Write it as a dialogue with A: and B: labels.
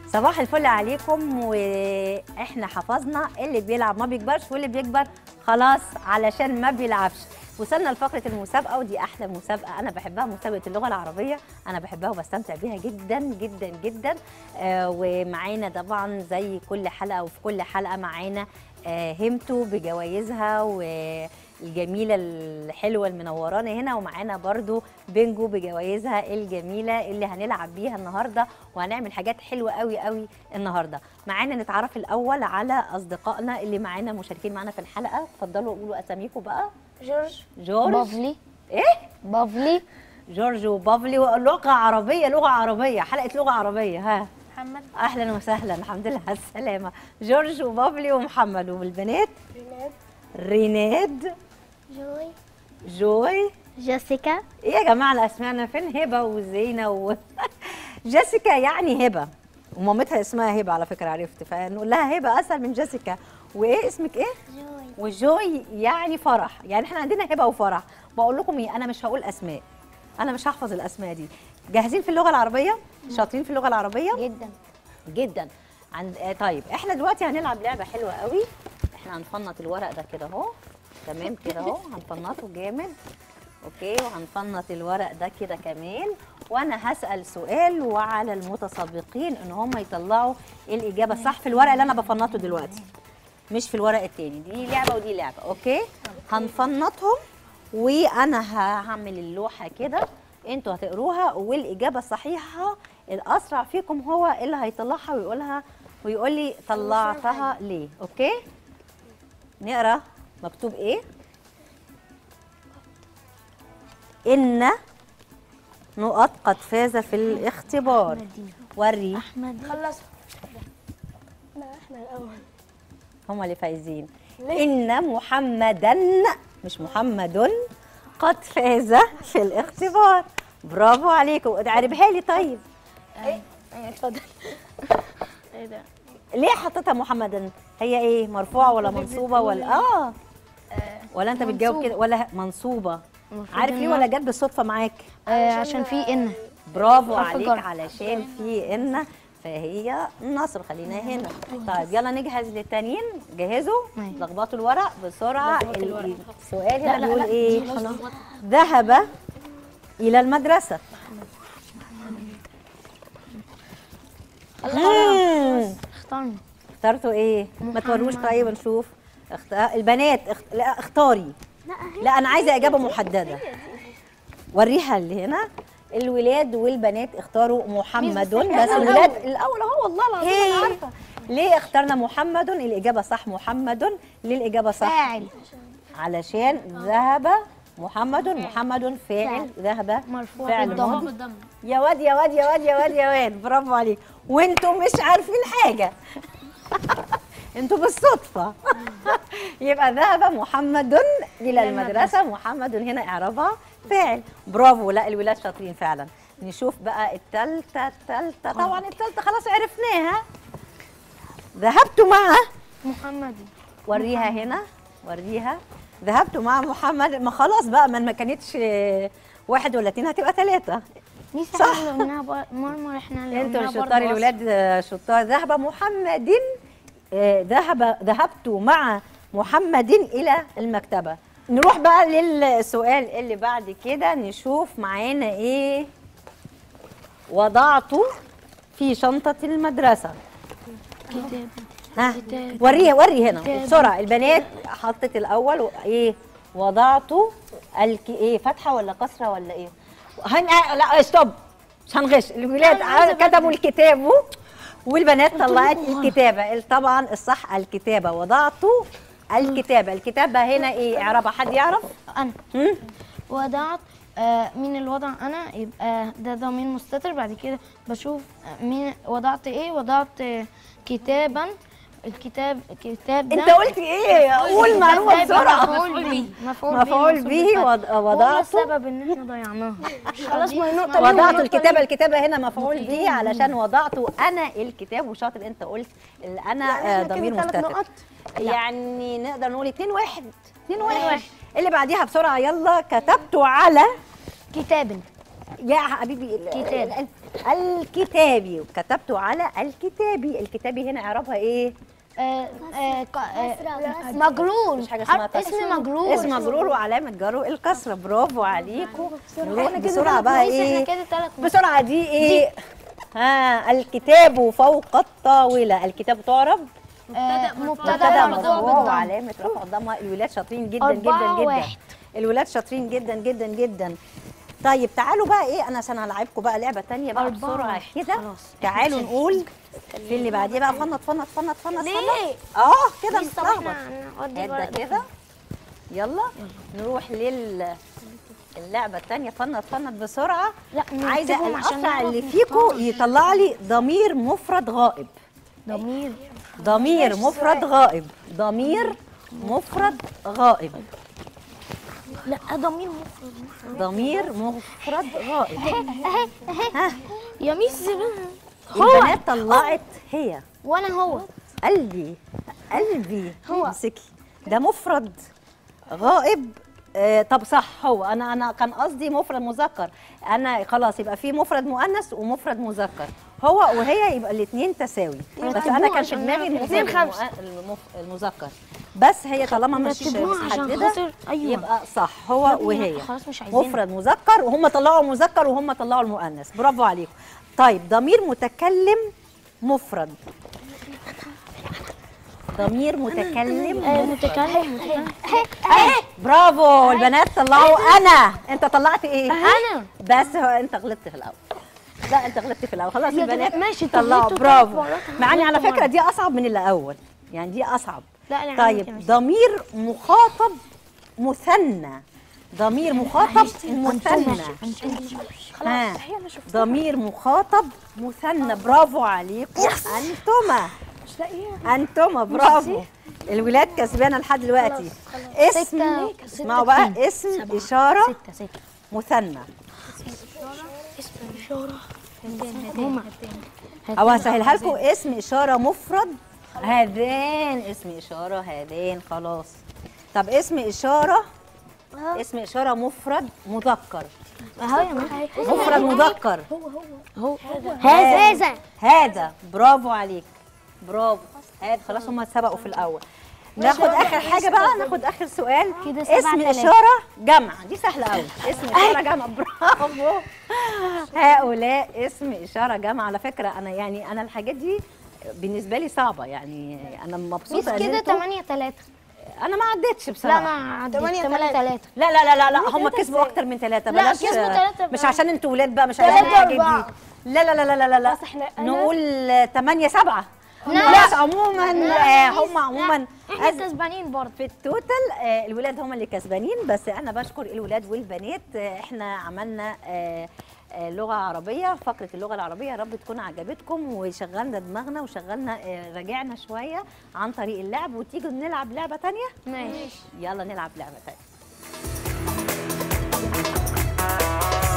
A: صباح الفل عليكم واحنا حفظنا اللي بيلعب ما بيكبرش واللي بيكبر خلاص علشان ما بيلعبش وصلنا لفقره المسابقه ودي احلى مسابقه انا بحبها مسابقه اللغه العربيه انا بحبها وبستمتع بيها جدا جدا جدا آه ومعانا طبعا زي كل حلقه وفي كل حلقه معانا آه همتو بجوائزها والجميله الحلوه المنورانا هنا ومعانا برضو بنجو بجوائزها الجميله اللي هنلعب بيها النهارده وهنعمل حاجات حلوه قوي قوي النهارده معانا نتعرف الاول على اصدقائنا اللي معانا مشاركين معانا في الحلقه اتفضلوا قولوا اساميكم بقى
B: جورج
A: جورج
B: بافلي
A: ايه
B: بافلي
A: جورج وبافلي لغه عربيه لغه عربيه حلقه لغه عربيه ها
B: محمد
A: اهلا وسهلا الحمد لله على السلامه جورج وبافلي ومحمد والبنات
B: ريناد
A: ريناد
B: جوي
A: جوي
B: جيسيكا
A: ايه يا جماعه الاسماء فين هبه وزينه و... جيسيكا يعني هبه ومامتها اسمها هبه على فكره عرفت فنقول لها هبه اسهل من جيسيكا وايه اسمك ايه
B: جوي
A: وجوي يعني فرح يعني احنا عندنا هبه وفرح بقول لكم ايه انا مش هقول اسماء انا مش هحفظ الاسماء دي جاهزين في اللغه العربيه شاطرين في اللغه العربيه
B: جدا
A: جدا عند آه طيب احنا دلوقتي هنلعب لعبه حلوه قوي احنا هنفنط الورق ده كده اهو تمام كده اهو هنفنطه جامد اوكي وهنفنط الورق ده كده كمان وانا هسال سؤال وعلى المتسابقين ان هم يطلعوا الاجابه الصح في الورق اللي انا بفنطه دلوقتي مش في الورق التاني دي لعبه ودي لعبه اوكي هنفنطهم وانا هعمل اللوحه كده انتوا هتقروها والاجابه الصحيحه الاسرع فيكم هو اللي هيطلعها ويقولها ويقول لي طلعتها ليه اوكي نقرا مكتوب ايه ان نقط قد فاز في الاختبار وري
B: احمد خلص لا احنا الاول
A: هم اللي فايزين ان محمدا مش محمد قد فاز في الاختبار برافو عليكم اعربها لي طيب
B: اتفضل ايه ده
A: ليه حطيتها محمدا هي ايه مرفوعه ولا منصوبه ولا اه ولا انت بتجاوب
B: منصوبة.
A: كده ولا منصوبه
B: المفروض
A: عارف ليه
B: إنها-
A: ولا جت بالصدفه معاك
B: آه عشان في ان
A: برافو
B: حرف
A: عليك
B: الجر.
A: علشان في ان فهي نصر خلينا هنا طيب يلا نجهز للتانيين جهزوا
B: ماشي.
A: لخبطوا الورق بسرعه
B: لخبط الورق.
A: ال- السؤال هنا
B: لا،
A: بيقول
B: لا،
A: ايه
B: دي خلاص.
A: ذهب الى المدرسه مم.
B: اختارنا
A: اخترتوا ايه ما توروش طيب نشوف اخت... البنات اخت... لا اختاري لا انا عايزه اجابه محدده وريها اللي هنا الولاد والبنات اختاروا محمد بس الولاد الاول اهو والله العظيم انا عارفه ليه اخترنا محمد الاجابه صح محمد ليه الاجابه صح
B: فاعل
A: علشان ذهب محمد محمد فاعل ذهب
B: مرفوع
A: فعل
B: بالضم.
A: ماضي يا واد يا واد يا واد يا واد يا واد برافو عليك وانتم مش عارفين حاجه انتوا بالصدفه يبقى ذهب محمد الى المدرسه محمد هنا اعرابها فاعل برافو لا الولاد شاطرين فعلا نشوف بقى التالتة التالتة طبعا التالتة خلاص عرفناها ذهبت مع
B: محمد
A: وريها هنا وريها ذهبت مع محمد ما خلاص بقى ما ما كانتش آه، واحد ولا اتنين هتبقى ثلاثة
B: دي
A: صح.
B: صح اللي قلناها بر- مرمر احنا اللي
A: انتوا
B: قلناها
A: الشطار
B: برضه
A: الولاد آه، شطار ذهب محمد آه، ذهب ذهبت مع محمد الى المكتبه نروح بقى للسؤال اللي بعد كده نشوف معانا ايه وضعت في شنطه المدرسه
B: كتاب
A: ها
B: كتاب.
A: وريها وري هنا
B: كتاب.
A: بسرعه البنات حطت الاول و- ايه وضعت الك... ايه فتحه ولا كسره ولا ايه هن... لا ستوب مش هنغش الولاد
B: أنا عايزة
A: كتبوا الكتاب والبنات طلعت الكتابه طبعا الصح الكتابه وضعت الكتابه الكتابه هنا ايه اعرابها حد يعرف
B: انا
A: هم؟
B: وضعت آه مين الوضع انا يبقى ده ضمير مستتر بعد كده بشوف آه، مين وضعت ايه وضعت آه، كتابا الكتاب الكتاب ده
A: انت قلت ايه قول معلومه
B: ده يبقى
A: بسرعه
B: مفعول به
A: مفعول به وض-
B: هو
A: وضعته
B: السبب ان احنا ضيعناها خلاص ما هي نقطه
A: وضعت الكتابة الكتابة هنا مفعول به علشان وضعت أنا الكتاب وشاطر أنت قلت ال- أنا آه، ضمير مستتر يعني نقدر نقول اتنين واحد اتنين واحد اللي بعديها بسرعة يلا كتبت على
B: كتاب
A: يا حبيبي ال-
B: كتاب.
A: ال- ال- الكتابي كتبته على الكتابي الكتابي هنا اعرابها ايه
B: آه، آه، ك- آه، مجرور
A: مش حاجه اسمها
B: اسم مجرور
A: اسم مجرور وعلامه جره الكسره برافو عليكم نروح بسرعه بقى
B: كويس، احنا
A: ايه
B: كده ثلاث
A: بسرعه دي ايه ها الكتاب فوق الطاوله الكتاب تعرب
B: مبتدا
A: مبتدا
B: مرفوع
A: مرفوع
B: بالضم
A: وعلامه رفع الضمه الولاد شاطرين جدا جدا
B: أربعة
A: جدا
B: واحد.
A: الولاد شاطرين جدا جدا جدا طيب تعالوا بقى ايه انا عشان هلعبكم بقى لعبه تانية بقى
B: أربعة
A: بسرعه
B: واحد.
A: كده
B: خلاص.
A: تعالوا نقول في اللي بعديه بقى فنط فنط فنط فنط
B: ليه؟
A: فنط. اه كده
B: لسه
A: متلخبط
B: احنا هنودي
A: هدا
B: الورق ده.
A: كده يلا نروح لل اللعبة التانية فنط فنط بسرعة
B: لا
A: عايزة
B: نكتبهم عشان
A: أقطع
B: نعرف
A: اللي فيكم يطلع لي ضمير مفرد غائب
B: ضمير
A: ضمير مفرد غائب ضمير مفرد غائب
B: لا ضمير مفرد
A: ضمير مفرد غائب
B: اهي اهي يا ميس
A: البنات طلعت هي
B: وانا هو
A: قلبي قلبي
B: هو.
A: امسكي ده مفرد غائب آه طب صح هو انا انا كان قصدي مفرد مذكر انا خلاص يبقى في مفرد مؤنث ومفرد مذكر هو وهي يبقى الاثنين تساوي بس انا كان في
B: عشان
A: دماغي
B: نعرف
A: المفرد
B: اتنين خمسة.
A: المؤ- المف- المذكر بس هي طالما مش
B: رتبوها عشان
A: محدده
B: خاطر ايوه
A: يبقى صح هو وهي
B: خلاص مش عايزين
A: مفرد مذكر وهم طلعوا مذكر وهم طلعوا المؤنث برافو عليكم طيب ضمير متكلم مفرد ضمير متكلم
B: آه،
A: مفرد.
B: متكلم متكلم
A: برافو البنات طلعوا انا انت طلعت ايه
B: انا
A: بس هو انت غلطت في الاول لا انت غلطت في الاول خلاص
B: يا
A: البنات
B: جماعة، ماشي،
A: طلعوا
B: غلطتوا
A: برافو
B: ثلاث مرات، أنا
A: مع اني على
B: غلطت
A: فكره
B: مرة.
A: دي اصعب من الاول يعني دي اصعب
B: لا انا
A: طيب ضمير مخاطب مثنى ضمير مخاطب مثنى ها ضمير مخاطب مثنى برافو عليكم انتما انتما برافو الولاد كسبانه لحد دلوقتي اسم
B: ستة-
A: اسمعوا
B: ستة
A: بقى
B: اتنين.
A: اسم اشاره
B: ستة ستة
A: مثنى
B: اسم إشارة هما
A: او هسهلها لكم اسم اشاره مفرد هذان اسم اشاره هذان خلاص طب اسم اشاره اسم اشاره مفرد مذكر
B: اهو يا ماما
A: مفرد مذكر
B: هو
A: هذا هذا برافو عليك برافو هذا خلاص هم سبقوا في الاول ناخد اخر حاجه بقى ناخد اخر سؤال
B: كده سبعة
A: اسم
B: تلاتة.
A: اشاره جمع دي سهله قوي اسم اشاره جمع برافو هؤلاء اسم اشاره جمع على فكره انا يعني انا الحاجات دي بالنسبه لي صعبه يعني انا
B: ميس
A: مبسوطه ان
B: كده
A: انتوا
B: 8 3
A: انا ما عدتش
B: لا
A: بصراحه
B: ما عدت 8 3
A: لا لا لا لا, لا هم كسبوا اكتر من ثلاثة
B: لا،
A: بلاش
B: كسبوا تلاتة
A: مش
B: بقى.
A: عشان انتوا ولاد بقى مش
B: تلاتة
A: عشان الحاجات دي
B: أربعة.
A: لا لا لا لا لا لا, لا. نقول 8 7 لا عموما آه، هم عموما
B: احنا
A: أز-
B: كسبانين برضه
A: في التوتال آه، الولاد هم اللي كسبانين بس انا بشكر الولاد والبنات آه، احنا عملنا آه، آه، لغه عربيه فقره اللغه العربيه يا رب تكون عجبتكم وشغلنا دماغنا وشغلنا آه، راجعنا شويه عن طريق اللعب وتيجوا نلعب لعبه تانية
B: ماشي
A: يلا نلعب لعبه تانية